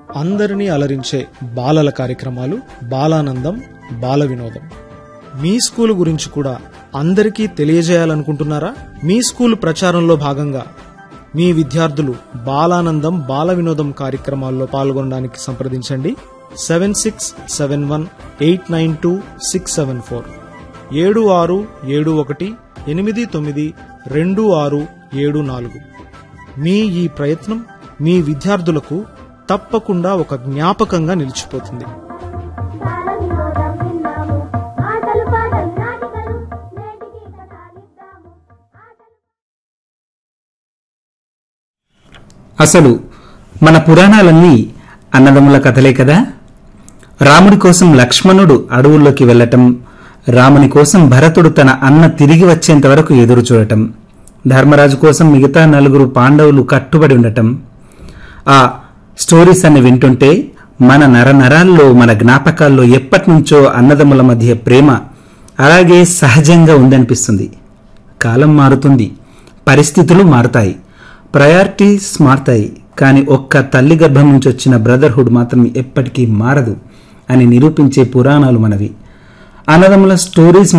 అందరినీ అలరించే బాలల కార్యక్రమాలు బాలానందం బాల వినోదం మీ స్కూల్ గురించి కూడా అందరికీ తెలియజేయాలనుకుంటున్నారా మీ స్కూల్ ప్రచారంలో భాగంగా మీ విద్యార్థులు బాలానందం బాల వినోదం కార్యక్రమాల్లో పాల్గొనడానికి సంప్రదించండి seven six seven one eight nine two six seven four ఏడు ఆరు ఏడు ఒకటి ఎనిమిది తొమ్మిది రెండు ఆరు ఏడు నాలుగు మీ ఈ ప్రయత్నం మీ విద్యార్థులకు తప్పకుండా ఒక జ్ఞాపకంగా నిలిచిపోతుంది బాలవినోదం విన్నాము ఆటలు పాటలు నాటికలు నేటికి కథాలిద్దాము ఆటలు అసలు మన పురాణాలన్నీ అన్నదమ్ముల కథలే కదా రాముడి కోసం లక్ష్మణుడు అడవుల్లోకి వెళ్లటం రాముని కోసం భరతుడు తన అన్న తిరిగి వచ్చేంత వరకు ఎదురు చూడటం ధర్మరాజు కోసం మిగతా నలుగురు పాండవులు కట్టుబడి ఉండటం ఆ స్టోరీస్ అన్ని వింటుంటే మన నరనరాల్లో మన జ్ఞాపకాల్లో ఎప్పటినుంచో అన్నదమ్ముల మధ్య ప్రేమ అలాగే సహజంగా ఉందనిపిస్తుంది కాలం మారుతుంది పరిస్థితులు మారుతాయి ప్రయారిటీస్ మారుతాయి కానీ ఒక్క తల్లి గర్భం నుంచి వచ్చిన బ్రదర్హుడ్ మాత్రం ఎప్పటికీ మారదు అని నిరూపించే పురాణాలు మనవి అన్నదమ్ముల స్టోరీస్